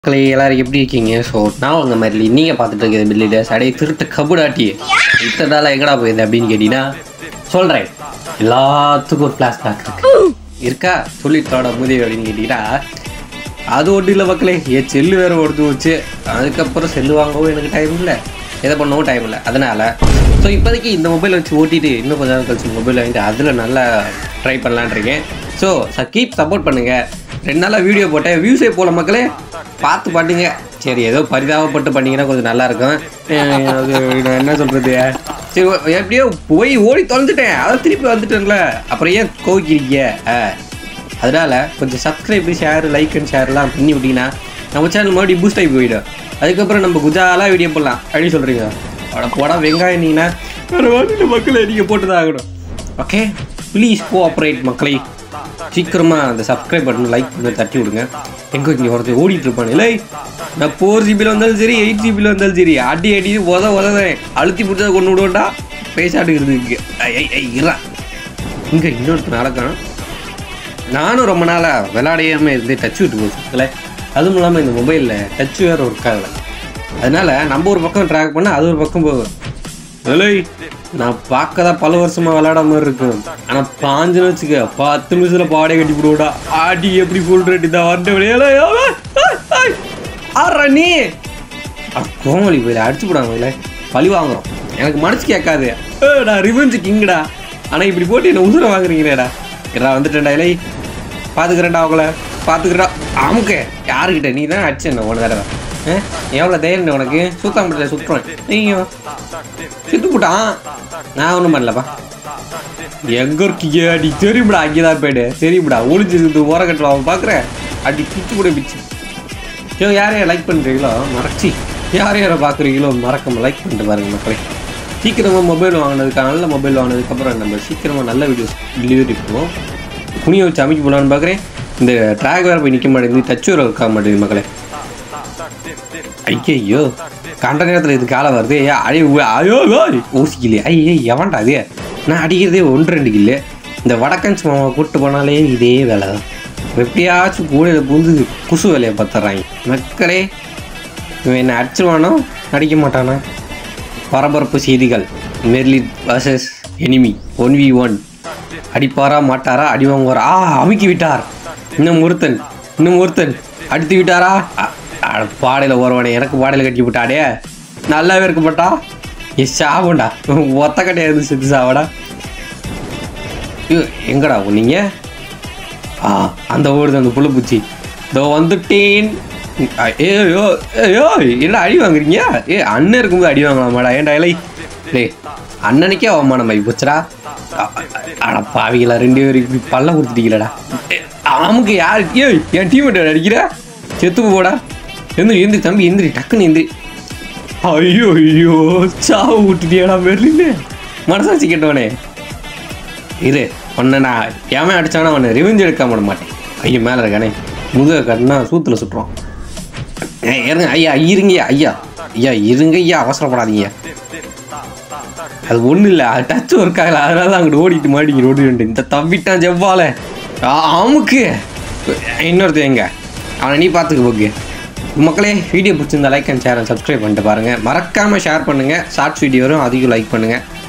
மக்களே எல்லாரும் எப்படி இருக்கீங்க ஸோ நான் உங்க மாதிரி நீங்கள் பார்த்துட்டு இருக்கிறது பில்லில் சடையை திருட்டு கபுடாட்டி இத்தனை நாள் எங்கடா போயிருந்தேன் அப்படின்னு கேட்டீங்கன்னா சொல்கிறேன் எல்லாத்துக்கும் ஒரு ஃப்ளாஷ் பேக் இருக்கு இருக்கா சொல்லித்தோட முதிய அப்படின்னு கேட்டீங்கன்னா அது ஒன்றும் இல்லை மக்களே என் செல்லு வேறு ஒடுத்து வச்சு அதுக்கப்புறம் செல்லு வாங்கவும் எனக்கு டைம் இல்லை எதை பண்ணவும் டைம் இல்லை அதனால் ஸோ இப்போதைக்கு இந்த மொபைல் வச்சு ஓட்டிட்டு இன்னும் கொஞ்ச நேரம் கழிச்சு மொபைல் வாங்கிட்டு அதில் நல்லா ட்ரை பண்ணலான்னு இருக்கேன் ஸோ கீப் சப்போர்ட் பண்ணுங்கள் ரெண்டு நாளாக வீடியோ போட்டேன் வியூஸே போல மக்களே பார்த்து பண்ணுங்க சரி ஏதோ பரிதாபப்பட்டு பண்ணீங்கன்னா கொஞ்சம் நல்லா இருக்கும் அஹ் அது நான் என்ன சொல்கிறது சரி ஓ- எப்படியோ போய் ஓடி தொலைஞ்சிட்டேன் அதான் திருப்பி வந்துட்டேன்ல அப்புறம் ஏன் கோவிக்கிறீங்க அஹ் அதனால கொஞ்சம் சப்ஸ்கிரைப் ஷேர் லைக் அண்ட் ஷேர்லாம் பண்ணி விட்டீங்கன்னா நம்ம சேனல் மறுபடியும் பூஸ்ட் ஆகி போயிடும் அதுக்கப்புறம் நம்ம குஜாலாக வீடியோ போடலாம் அப்படின்னு சொல்கிறீங்க அட போடா வெங்காயம் நீங்கன்னா வேறு வாட்டியில் மக்களை நீங்கள் போட்டு தான் ஆகணும் ஓகே ப்ளீஸ் கோஆப்ரேட் மக்களை சீக்கிரமாக அந்த சப்ஸ்கிரைப் பட்டன் லைக் பண்ணி தட்டி விடுங்க எங்கே இங்கே ஒருத்தர் ஓடிட்டு இருப்பானு இல்லை நான் ஃபோர் ஜிபியில் வந்தாலும் சரி எயிட் ஜிபியில் வந்தாலும் சரி அடி அடி உத உதறேன் அழுத்தி பிடிச்சதை கொண்டு விடுவோண்டா பேசாட்டுக்கிறது இங்கே ஐ ஐ இரா இங்கே இன்னொருத்தர் நடக்கான் நானும் ரொம்ப நாளாக விளையாடையாமல் இருந்து டச் விட்டு போச்சுங்களே அதுவும் இல்லாமல் இந்த மொபைலில் டச் வேறு ஒர்க் ஆகலை அதனால நம்ம ஒரு பக்கம் ட்ராக் பண்ணால் அது ஒரு பக்கம் போகும் இல்லை நான் பார்க்க தான் பல வருஷமாக விளையாட மாதிரி இருக்கும் ஆனால் பாஞ்சுன்னு வச்சுக்க பத்து நிமிஷத்தில் பாடையை கட்டி விடுவோடா ஆடி எப்படி ஃபுல் ரேட் இதான் வந்துட்டு ஆடுறா நீ அட கோமலி போயில அடிச்சு போடாங்க இல்லை பழி வாங்குறோம் எனக்கு மனசு கேட்காது ஏய், நான் ரிவெஞ்சு கிங்கடா ஆனால் இப்படி போட்டு என்ன உசுர வாங்குறீங்களேடா நான் வந்துட்டேன்டா இல்லை பார்த்துக்கிறேன்டா அவங்கள பார்த்துக்கிறா அமுக்க யாருக்கிட்ட நீ தான் அடிச்ச என்ன உன தடவை ஆ? எவ்வளோ தைரியம் உனக்கு சுத்தாம்பட்டில் சுற்றுறேன் நீயும் சுத்து போட்டான் நான் ஒன்றும் பண்ணலப்பா எங்க இருக்கீங்க அடி தெரியும்டா அங்கே தான் போயிடு தெரியும்டா ஒளிஞ்சு இருந்து ஓர கட்டுவான் பார்க்குறேன் அடி பிச்சு கூட பிச்சு ஐயோ யார் யார் லைக் பண்ணுறீங்களோ மறச்சி யார் யாரை பார்க்குறீங்களோ மறக்காம லைக் பண்ணிட்டு பாருங்க மக்களே சீக்கிரமாக மொபைல் வாங்கினதுக்கு நல்ல மொபைல் வாங்கினதுக்கப்புறம் நம்ம சீக்கிரமாக நல்ல வீடியோஸ் டெலிவரி பண்ணுவோம் குனியை வச்சு அமைக்க போகலான்னு பார்க்குறேன் இந்த ட்ராக் வேறு போய் நிற்க மாட்டேங்குது டச் வேறு இருக்க மாட்டேங்குது மக்களே ஐயோ கண்ட நேரத்தில் இது காலம் வருது ஏ அழைய ஐயோ ஊசிக்கலையே ஐயே எவன்டா அது நான் அடிக்கிறதே ஒன்று ரெண்டு கில்லு இந்த வடக்கன்ஸ் மாமா கூப்பிட்டு போனாலே இதே வேலை தான் எப்படியாச்சும் கூடையில் புந்து குசு வேலையை பார்த்துட்றாங்க மக்களே இவன் என்ன அடிச்சிருவானோ அடிக்க மாட்டானா பரபரப்பு செய்திகள் Merlin versus enemy one v one அடிப்பாரா மாட்டாரா அடி வாங்குவாரா ஆ அமுக்கி விட்டார் இன்னும் ஒருத்தன் இன்னும் ஒருத்தன் அடித்து விட்டாரா அ- அட, பாடையில ஒருவனை எனக்கு பாடையில கட்டி விட்டாடே நல்லாவே இருக்கப்பட்டா ஏ சாவுண்டா ஒத்த கட்டையா இருந்து செத்து சாவடா ஐயோ, எங்கடா நீங்க ஆ அந்த ஓடுது அந்த புழுப்பூச்சி இதோ வந்துட்டேன் ஏயோ ஏயோ என்ன அடி வாங்குறீங்க ஏ அண்ணன் இருக்கும்போது அடி வாங்கலாமாடா ஏன்டா இலை டேய் அண்ணனுக்கே அவமானம் ஆகி போச்சுடா அ- அ- அட பாவிகளா ரெண்டு பேரும் இப்படி பல்ல கொடுத்துட்டீங்களடா அமுக்கு யார் ஏய் என் டீம் அடிக்கிற செத்து போடா எந்திரி எந்திரி தம்பி எந்திரி டக்குன்னு எந்திரி ஐயோ ஐயோ சாவு விட்டுட்டியாடா மெர்லின்னு மனசாட்சி கேட்டவனே இரு உன்னை நான் ஏன் அடிச்சானா அவனை ரிவெஞ்ச் எடுக்காம விட மாட்டேன் ஐயோ மேலே இருக்கானே முதுக கட்டினா சூத்துல சுட்டுறோம் ஏய், இருங்க ஐயா இருங்க ஐயா ஐயா இருங்க ஐயா அவசரப்படாதீங்க அது ஒன்றும் இல்லை அது டச் ஒர்க் ஆகல அதனால தான் அங்கிட்டு ஓடிட்டு மாடிங்க ஓடி வந்து இந்த தம்பிட்டான் செவ்வால அமுக்கு இன்னொருத்தன் எங்க அவனை நீ பார்த்துக்க போக்கு மக்களே வீடியோ பிடிச்சிருந்தா like and share and subscribe பண்ணிட்டு பாருங்கள் மறக்காமல் ஷேர் பண்ணுங்கள் ஷார்ட்ஸ் வீடியோ வரும் அதிகம் லைக் பண்ணுங்கள்